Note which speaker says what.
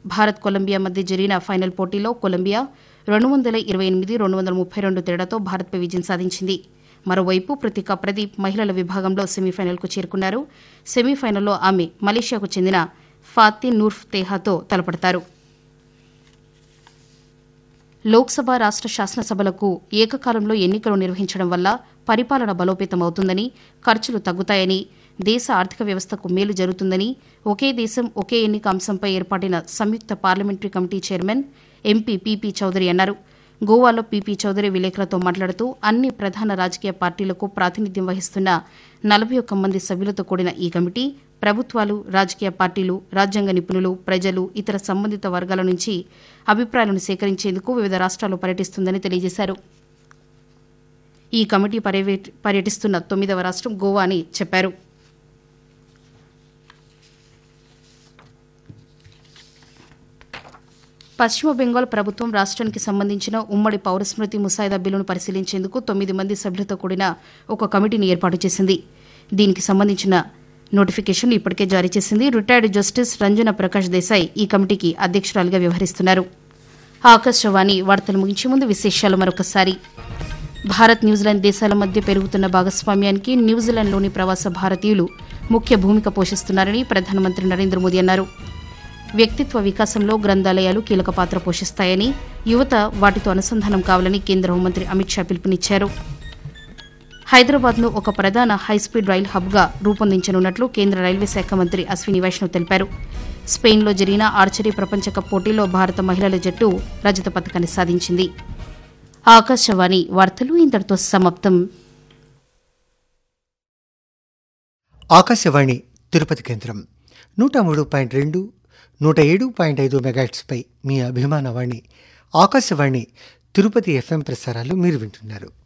Speaker 1: Bharat Colombia మధ్య జరిగిన final పోటీలో కొలంబియా రెండు వందల ఇరవై ఎనిమిది రెండు వందల ముప్పై రెండు తేడాతో భారత్పై విజయం సాధించింది మరోవైపు ప్రతిక ప్రదీప్ మహిళల విభాగంలో సెమీఫైనల్కు చేరుకున్నారు సెమీఫైనల్లో ఆమె మలేషియాకు చెందిన ఫాతిన్ నూర్ఫ్ తేహాతో తలపడతారు లోక్సభ రాష్ట శాసనసభలకు ఏకకాలంలో ఎన్నికలు నిర్వహించడం వల్ల పరిపాలన బలోపేతమవుతుందని ఖర్చులు తగ్గుతాయని దేశ ఆర్థిక వ్యవస్థకు మేలు జరుగుతుందని ఒకే దేశం ఒకే ఎన్నిక అంశంపై ఏర్పాటిన సంయుక్త parliamentary committee chairman MP PP Chaudhary అన్నారు గోవాలో పీపీ చౌదరి విలేకరులతో మాట్లాడుతూ అన్ని ప్రధాన రాజకీయ పార్టీలకు ప్రాతినిధ్యం వహిస్తున్న నలభై ఒక్క మంది సభ్యులతో కూడిన ఈ కమిటీ ప్రభుత్వాలు రాజకీయ పార్టీలు రాజ్యాంగ నిపుణులు ప్రజలు ఇతర సంబంధిత వర్గాల నుంచి అభిప్రాయాలను సేకరించేందుకు వివిధ రాష్ట్రాల్లో పర్యటిస్తుందని తెలియజేశారు ఈ కమిటీ పర్యవే- పర్యటిస్తున్న తొమ్మిదవ రాష్ట్రం గోవా అని చెప్పారు పశ్చిమ బెంగాల్ ప్రభుత్వం రాష్ట్రానికి సంబంధించిన ఉమ్మడి పౌరస్మృతి ముసాయిదా బిల్లును పరిశీలించేందుకు తొమ్మిది మంది సభ్యులతో కూడిన ఒక కమిటీని ఏర్పాటు చేసింది దీనికి సంబంధించిన నోటిఫికేషన్ ఇప్పటికే జారీ చేసింది రిటైర్డ్ జస్టిస్ రంజన ప్రకాష్ దేశాయ్ ఈ కమిటీకి అధ్యక్షురాలిగా వ్యవహరిస్తున్నారు ఆకాశవాణి వార్తలు ముగించే ముందు విశేషాలు మరొకసారి భారత్ న్యూజిలాండ్ దేశాల మధ్య పెరుగుతున్న భాగస్వామ్యానికి న్యూజిలాండ్లోని ప్రవాస భారతీయులు ముఖ్య భూమిక పోషిస్తున్నారని ప్రధానమంత్రి నరేంద్ర మోదీ అన్నారు వ్యక్తిత్వ వికాసంలో గ్రంథాలయాలు కీలక పాత్ర పోషిస్తాయని యువత వాటితో అనుసంధానం కావాలని కేంద్ర హోంమంత్రి అమిత్ షా పిలుపునిచ్చారు హైదరాబాద్ను ఒక ప్రధాన హైస్పీడ్ రైల్ హబ్గా రూపొందించనున్నట్లు కేంద్ర రైల్వే శాఖ మంత్రి అశ్విని వైష్ణవ్ తెలిపారు స్పెయిన్లో జరిగిన ఆర్చరీ ప్రపంచ కప్ పోటీలో భారత మహిళల జట్టు రజత పథకాన్ని సాధించింది ఆకాశవాణి వార్తలు ఇంతటితో సమాప్తం
Speaker 2: ఆకాశవాణి తిరుపతి కేంద్రం నూట మూడు పాయింట్ రెండు నూట ఏడు పాయింట్ ఐదు మెగాట్స్పై మీ అభిమానవాణి ఆకాశవాణి తిరుపతి ఎఫ్ఎం ప్రసారాలు మీరు వింటున్నారు